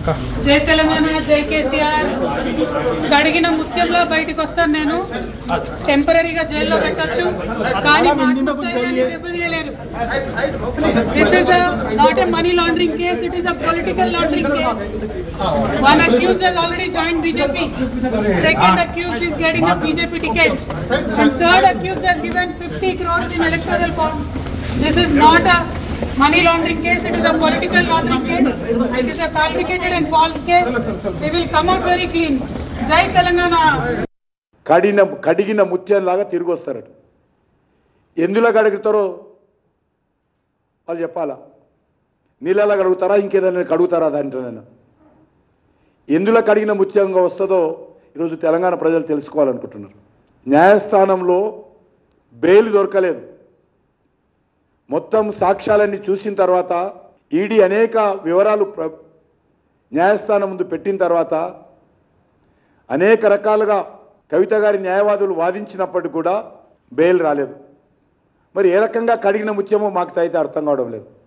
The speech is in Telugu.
జై తెలంగాణ జై కేసీఆర్ కడిగిన ముత్యంలో బయటికి వస్తాను నేను టెంపరీగా జైల్లో పెట్టొచ్చు కానీ మా ఆత్మస్థైర్యాన్ని దెబ్బతీయలేరు this is not a money laundering case it is a political laundering case one accused has already joined BJP second accused is getting a BJP ticket and third accused has given 50 crores in electoral bonds this is not a money laundering case it is a political laundering case it is a fabricated and false case we will come out very clean jai telangana కడిన కడిగిన ముత్యంలాగా తిరిగి వస్తారట ఎందులో కడుగుతారో వాళ్ళు చెప్పాలా నీళ్ళలా కడుగుతారా ఇంకేదైనా కడుగుతారా దాంట్లో నేను ఎందులో కడిగిన ముత్యంగా వస్తుందో ఈరోజు తెలంగాణ ప్రజలు తెలుసుకోవాలనుకుంటున్నారు న్యాయస్థానంలో బెయిల్ దొరకలేదు మొత్తం సాక్ష్యాలన్నీ చూసిన తర్వాత ఈడీ అనేక వివరాలు ప్ర న్యాయస్థానం ముందు పెట్టిన తర్వాత అనేక రకాలుగా కవిత గారి న్యాయవాదులు వాదించినప్పటికీ కూడా బెయిల్ రాలేదు మరి ఏ రకంగా కడిగిన ముత్యమో మాకు అయితే అర్థం కావడం లేదు